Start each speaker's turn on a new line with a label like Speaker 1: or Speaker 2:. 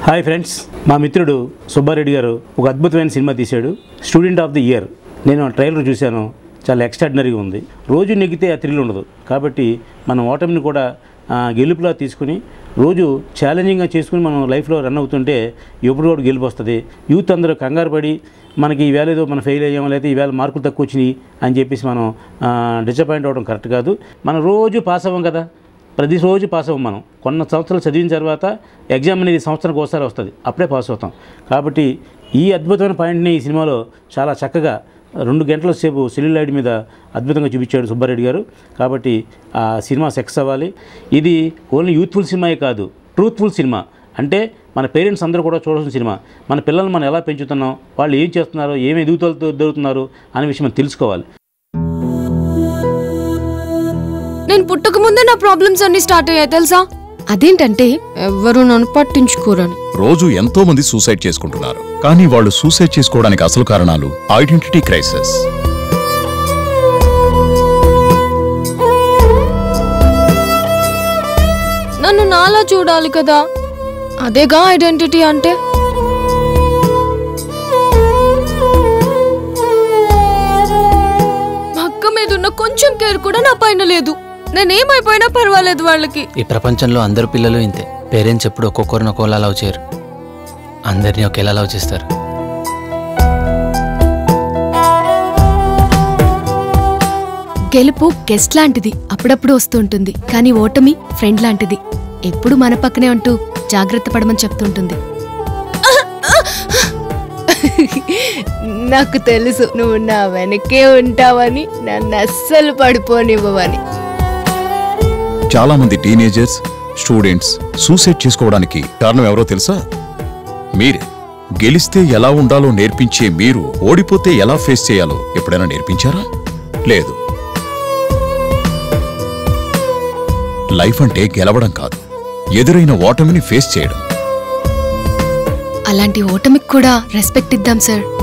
Speaker 1: hi friends మా మిత్రుడు సుబ్బారెడ్డి గారు ఒక అద్భుతమైన సినిమా తీశాడు స్టూడెంట్ ఆఫ్ ది ఇయర్ నేను ఆ ట్రైలర్ చూశాను చాలా ఎక్స్ట్రాడినరీగా ఉంది రోజు నెగ్గితే ఆ థ్రిల్ ఉండదు కాబట్టి మనం ఓటమిని కూడా ఆ, గెలుపులా తీసుకుని రోజు ఛాలెంజింగ్గా చేసుకుని మనం లైఫ్లో రన్ అవుతుంటే ఎప్పుడు కూడా గెలుపు వస్తుంది యూత్ అందరూ కంగారు పడి మనకి ఈవేళ ఏదో మనం ఫెయిల్ అయ్యాము లేకపోతే ఈవేళ మార్కులు తక్కువ వచ్చినాయి అని చెప్పేసి మనం డిసప్పాయింట్ అవ్వడం కరెక్ట్ కాదు మనం రోజు పాస్ అవ్వం కదా ప్రతి రోజు పాస్ అవ్వం మనం కొన్ని సంవత్సరాలు చదివిన తర్వాత ఎగ్జామ్ అనేది సంవత్సరానికి ఒకసారి వస్తుంది అప్పుడే పాస్ అవుతాం కాబట్టి ఈ అద్భుతమైన పాయింట్ని ఈ సినిమాలో చాలా చక్కగా రెండు గంటల సేపు సెల్యులాయిడ్ మీద అద్భుతంగా చూపించాడు సుబ్బారెడ్డి గారు కాబట్టి ఆ సినిమా సెక్స్ అవ్వాలి ఇది ఓన్లీ యూత్ఫుల్ సినిమాయే కాదు ట్రూత్ఫుల్ సినిమా అంటే మన పేరెంట్స్ అందరూ కూడా చూడాల్సిన సినిమా మన పిల్లల్ని మనం ఎలా పెంచుతున్నాం వాళ్ళు ఏం చేస్తున్నారో ఏమి ఎదుగుతలతో ఎదుగుతున్నారు అనే విషయం మనం తెలుసుకోవాలి
Speaker 2: నేను పుట్టక ముందే నా ప్రాబ్లమ్స్ అన్ని స్టార్ట్ అయ్యాయి తెలుసా అదేంటంటే ఎవరు నన్ను పట్టించుకోరని
Speaker 3: రోజు ఎంతో మంది సూసైడ్ చేసుకుంటున్నారు కానీ వాళ్ళు సూసైడ్ చేసుకోవడానికి అసలు కారణాలు ఐడెంటిటీ క్రైసిస్
Speaker 2: నన్ను నాలా చూడాలి కదా అదేగా ఐడెంటిటీ అంటే మా అక్క మీద ఉన్న కొంచెం కేర్ కూడా నా పైన లేదు నేనేమైపోయినా పర్వాలేదు వాళ్ళకి
Speaker 4: ఈ ప్రపంచంలో అందరు పిల్లలు ఇంతే పేరెంట్స్ ఎప్పుడు ఒక్కొక్కరిని ఒక్కోలా లవ్ చేయరు అందరినీ ఒకేలా లవ్ చేస్తారు
Speaker 5: గెలుపు గెస్ట్ లాంటిది అప్పుడప్పుడు వస్తుంటుంది కానీ ఓటమి ఫ్రెండ్ లాంటిది ఎప్పుడు మన పక్కనే ఉంటూ జాగ్రత్త పడమని చెప్తుంటుంది నాకు తెలుసు నువ్వు నా వెనకే ఉంటావని నన్ను అస్సలు పడిపోనివ్వవని
Speaker 3: చాలా మంది టీనేజర్స్ స్టూడెంట్స్ సూసైడ్ చేసుకోవడానికి కారణం ఎవరో తెలుసా మీరే గెలిస్తే ఎలా ఉండాలో నేర్పించే మీరు ఓడిపోతే ఎలా ఫేస్ చేయాలో ఎప్పుడైనా నేర్పించారా లేదు లైఫ్ అంటే గెలవడం కాదు ఎదురైన ఓటమిని ఫేస్ చేయడం
Speaker 5: అలాంటి ఓటమికి కూడా రెస్పెక్ట్ ఇద్దాం సార్